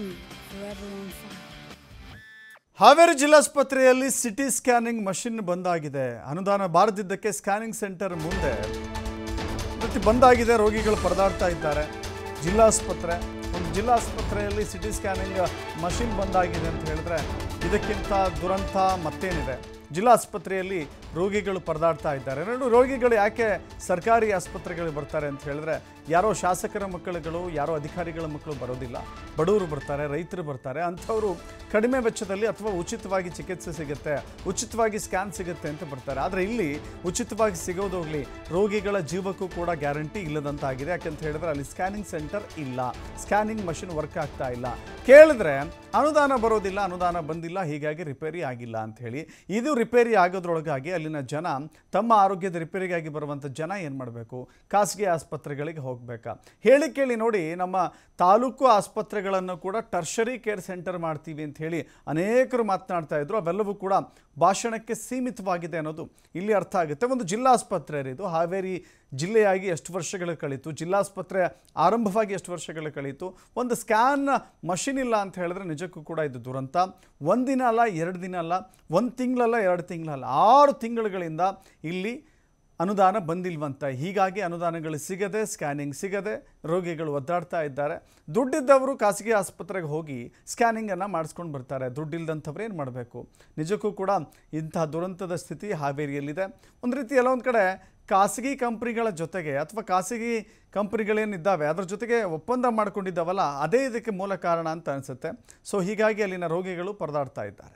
TV, forever on fire. Haveri ಜಿಲ್ಲಾಸ್ಪತ್ರೆಯಲ್ಲಿ CT scanning machine ಬಂದಾಗಿದೆ ಅನುದಾನ ಬಾರದಿದ್ದಕ್ಕೆ ಸ್ಕ್ಯಾನಿಂಗ್ ಸೆಂಟರ್ ಮುಂದೆ ಪ್ರತಿ ಬಂದಾಗಿದೆ ರೋಗಿಗಳು ಪರದಾಡ್ತಾ ಇದ್ದಾರೆ ಜಿಲ್ಲಾಸ್ಪತ್ರೆ ಒಂದು ಜಿಲ್ಲಾಸ್ಪತ್ರೆಯಲ್ಲಿ ಸಿಟಿ ಸ್ಕ್ಯಾನಿಂಗ್ ಮಷಿನ್ ಬಂದಾಗಿದೆ ಅಂತ ಹೇಳಿದ್ರೆ ಇದಕ್ಕಿಂತ ದುರಂತ ಮತ್ತೇನಿದೆ ಜಿಲ್ಲಾಸ್ಪತ್ರೆಯಲ್ಲಿ ರೋಗಿಗಳು ಪರದಾಡ್ತಾ ಇದ್ದಾರೆ ಎರಡು ರೋಗಿಗಳು ಯಾಕೆ ಸರ್ಕಾರಿ ಆಸ್ಪತ್ರೆಗಳಿಗೆ ಬರ್ತಾರೆ ಅಂತ ಹೇಳಿದ್ರೆ ಯಾರೋ ಶಾಸಕರ ಮಕ್ಕಳುಗಳು ಯಾರೋ ಅಧಿಕಾರಿಗಳ ಮಕ್ಕಳು ಬರೋದಿಲ್ಲ ಬಡವರು ಬರ್ತಾರೆ ರೈತರು ಬರ್ತಾರೆ ಅಂಥವರು ಕಡಿಮೆ ವೆಚ್ಚದಲ್ಲಿ ಅಥವಾ ಉಚಿತವಾಗಿ ಚಿಕಿತ್ಸೆ ಸಿಗುತ್ತೆ ಉಚಿತವಾಗಿ ಸ್ಕ್ಯಾನ್ ಸಿಗುತ್ತೆ ಅಂತ ಬರ್ತಾರೆ ಆದರೆ ಇಲ್ಲಿ ಉಚಿತವಾಗಿ ಸಿಗೋದು ಹೋಗಲಿ ರೋಗಿಗಳ ಜೀವಕ್ಕೂ ಕೂಡ ಗ್ಯಾರಂಟಿ ಇಲ್ಲದಂತಾಗಿದೆ ಯಾಕಂತ ಹೇಳಿದ್ರೆ ಅಲ್ಲಿ ಸ್ಕ್ಯಾನಿಂಗ್ ಸೆಂಟರ್ ಇಲ್ಲ ಸ್ಕ್ಯಾನಿಂಗ್ ಮಷಿನ್ ವರ್ಕ್ ಆಗ್ತಾ ಇಲ್ಲ ಕೇಳಿದ್ರೆ ಅನುದಾನ ಬರೋದಿಲ್ಲ ಅನುದಾನ ಬಂದಿಲ್ಲ ಹೀಗಾಗಿ ರಿಪೇರಿ ಆಗಿಲ್ಲ ಅಂತ ಹೇಳಿ ಇದು ರಿಪೇರಿ ಆಗೋದ್ರೊಳಗಾಗಿ ಅಲ್ಲಿನ ಜನ ತಮ್ಮ ಆರೋಗ್ಯದ ರಿಪೇರಿಗಾಗಿ ಬರುವಂಥ ಜನ ಏನು ಮಾಡಬೇಕು ಖಾಸಗಿ ಆಸ್ಪತ್ರೆಗಳಿಗೆ ಹೋಗಬೇಕಾ ಹೇಳಿ ಕೇಳಿ ನೋಡಿ ನಮ್ಮ ತಾಲೂಕು ಆಸ್ಪತ್ರೆಗಳನ್ನು ಕೂಡ ಟರ್ಷರಿ ಕೇರ್ ಸೆಂಟರ್ ಮಾಡ್ತೀವಿ ಅಂತ ಹೇಳಿ ಅನೇಕರು ಮಾತನಾಡ್ತಾ ಇದ್ರು ಅವೆಲ್ಲವೂ ಕೂಡ ಭಾಷಣಕ್ಕೆ ಸೀಮಿತವಾಗಿದೆ ಅನ್ನೋದು ಇಲ್ಲಿ ಅರ್ಥ ಆಗುತ್ತೆ ಒಂದು ಜಿಲ್ಲಾಸ್ಪತ್ರೆ ಇದು ಹಾವೇರಿ ಜಿಲ್ಲೆಯಾಗಿ ಎಷ್ಟು ವರ್ಷಗಳು ಕಳೀತು ಜಿಲ್ಲಾಸ್ಪತ್ರೆ ಆರಂಭವಾಗಿ ಎಷ್ಟು ವರ್ಷಗಳು ಕಳೀತು ಒಂದು ಸ್ಕ್ಯಾನ್ ಮಷಿನ್ ಇಲ್ಲ ಅಂತ ಹೇಳಿದ್ರೆ ನಿಜಕ್ಕೂ ಕೂಡ ಇದು ದುರಂತ ಒಂದಿನ ಅಲ್ಲ ಎರಡು ದಿನ ಅಲ್ಲ ಒಂದು ತಿಂಗಳಲ್ಲ ಎರಡು ತಿಂಗಳಲ್ಲ ಆರು ತಿಂಗಳುಗಳಿಂದ ಇಲ್ಲಿ ಅನುದಾನ ಬಂದಿಲ್ವಂತ ಹೀಗಾಗಿ ಅನುದಾನಗಳು ಸಿಗದೆ ಸ್ಕ್ಯಾನಿಂಗ್ ಸಿಗದೆ ರೋಗಿಗಳು ಒದ್ದಾಡ್ತಾ ಇದ್ದಾರೆ ದುಡ್ಡಿದ್ದವರು ಖಾಸಗಿ ಆಸ್ಪತ್ರೆಗೆ ಹೋಗಿ ಸ್ಕ್ಯಾನಿಂಗನ್ನು ಮಾಡಿಸ್ಕೊಂಡು ಬರ್ತಾರೆ ದುಡ್ಡಿಲ್ದಂಥವ್ರು ಏನು ಮಾಡಬೇಕು ನಿಜಕ್ಕೂ ಕೂಡ ಇಂತಹ ದುರಂತದ ಸ್ಥಿತಿ ಹಾವೇರಿಯಲ್ಲಿದೆ ಒಂದು ರೀತಿ ಎಲ್ಲ ಒಂದು ಕಡೆ ಖಾಸಗಿ ಕಂಪ್ನಿಗಳ ಜೊತೆಗೆ ಅಥವಾ ಖಾಸಗಿ ಕಂಪ್ನಿಗಳೇನಿದ್ದಾವೆ ಅದ್ರ ಜೊತೆಗೆ ಒಪ್ಪಂದ ಮಾಡ್ಕೊಂಡಿದ್ದಾವಲ್ಲ ಅದೇ ಇದಕ್ಕೆ ಮೂಲ ಕಾರಣ ಅಂತ ಅನಿಸುತ್ತೆ ಸೊ ಹೀಗಾಗಿ ಅಲ್ಲಿನ ರೋಗಿಗಳು ಪರದಾಡ್ತಾ ಇದ್ದಾರೆ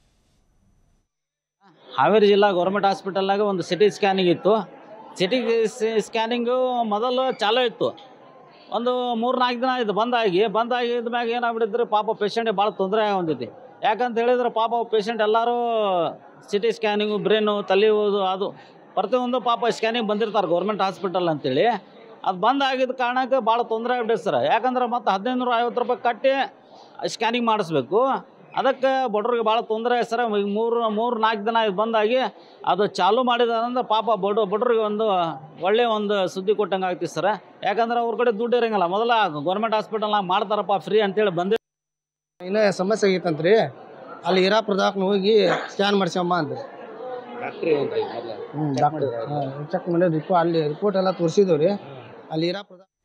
ಹಾವೇರಿ ಜಿಲ್ಲಾ ಗೌರ್ಮೆಂಟ್ ಹಾಸ್ಪಿಟಲ್ನಾಗ ಒಂದು ಸಿಟಿ ಸ್ಕ್ಯಾನಿಂಗ್ ಇತ್ತು ಸಿಟಿ ಸ್ಕ್ಯಾನಿಂಗು ಮೊದಲು ಚಾಲೂ ಇತ್ತು ಒಂದು ಮೂರು ನಾಲ್ಕು ದಿನ ಇದು ಬಂದಾಗಿ ಬಂದಾಗಿದ್ದ ಮ್ಯಾಗ ಏನಾಗ್ಬಿಟ್ಟಿದ್ರೆ ಪಾಪ ಪೇಷಂಟಿಗೆ ಭಾಳ ತೊಂದರೆ ಹೊಂದೈತಿ ಯಾಕಂತ ಹೇಳಿದ್ರೆ ಪಾಪ ಪೇಷಂಟ್ ಎಲ್ಲರೂ ಸಿಟಿ ಸ್ಕ್ಯಾನಿಂಗು ಬ್ರೇನು ತಲೆ ಓದು ಅದು ಪ್ರತಿಯೊಂದು ಪಾಪ ಸ್ಕ್ಯಾನಿಂಗ್ ಬಂದಿರ್ತಾರೆ ಗೌರ್ಮೆಂಟ್ ಹಾಸ್ಪಿಟಲ್ ಅಂತೇಳಿ ಅದು ಬಂದಾಗಿದ್ದ ಕಾರಣಕ್ಕೆ ಭಾಳ ತೊಂದರೆ ಆಗ್ಬಿಟ್ಟೈತೆ ಸರ್ ಯಾಕಂದ್ರೆ ಮತ್ತೆ ಹದಿನೈದು ನೂರ ಐವತ್ತು ರೂಪಾಯಿ ಕಟ್ಟಿ ಸ್ಕ್ಯಾನಿಂಗ್ ಮಾಡಿಸ್ಬೇಕು ಅದಕ್ಕೆ ಬಡವ್ರಿಗೆ ಭಾಳ ತೊಂದರೆ ಸರ್ ಈಗ ಮೂರು ಮೂರು ನಾಲ್ಕು ದಿನ ಇದು ಬಂದಾಗಿ ಅದು ಚಾಲು ಮಾಡಿದ್ರೆ ಪಾಪ ಬಡ ಬಡವ್ರಿಗೆ ಒಂದು ಒಳ್ಳೆಯ ಒಂದು ಸುದ್ದಿ ಕೊಟ್ಟಂಗೆ ಆಗ್ತೀವಿ ಸರ್ ಯಾಕಂದ್ರೆ ಅವ್ರ ಕಡೆ ದುಡ್ಡು ಇರಂಗಿಲ್ಲ ಮೊದಲ ಗೌರ್ಮೆಂಟ್ ಹಾಸ್ಪಿಟಲ್ನಾಗ ಮಾಡ್ತಾರಪ್ಪ ಫ್ರೀ ಅಂತೇಳಿ ಬಂದು ಇನ್ನೂ ಸಮಸ್ಯೆ ಆಗೈತಂತ್ರಿ ಅಲ್ಲಿ ಹಿರಾಪುರದಾಕ ಹೋಗಿ ಸ್ಕ್ಯಾನ್ ಮಾಡ್ಸ್ಯಮ್ಮ ಅಂತ ಹ್ಞೂ ಡಾಕ್ಟರ್ ಚೆಕ್ ಮಾಡಿ ರಿಪೋ ಅಲ್ಲಿ ರಿಪೋರ್ಟ್ ಎಲ್ಲ ತೋರಿಸಿದ್ವಿ ರೀ ಅಲ್ಲಿ ಹಿರಾಪುರದಾಗ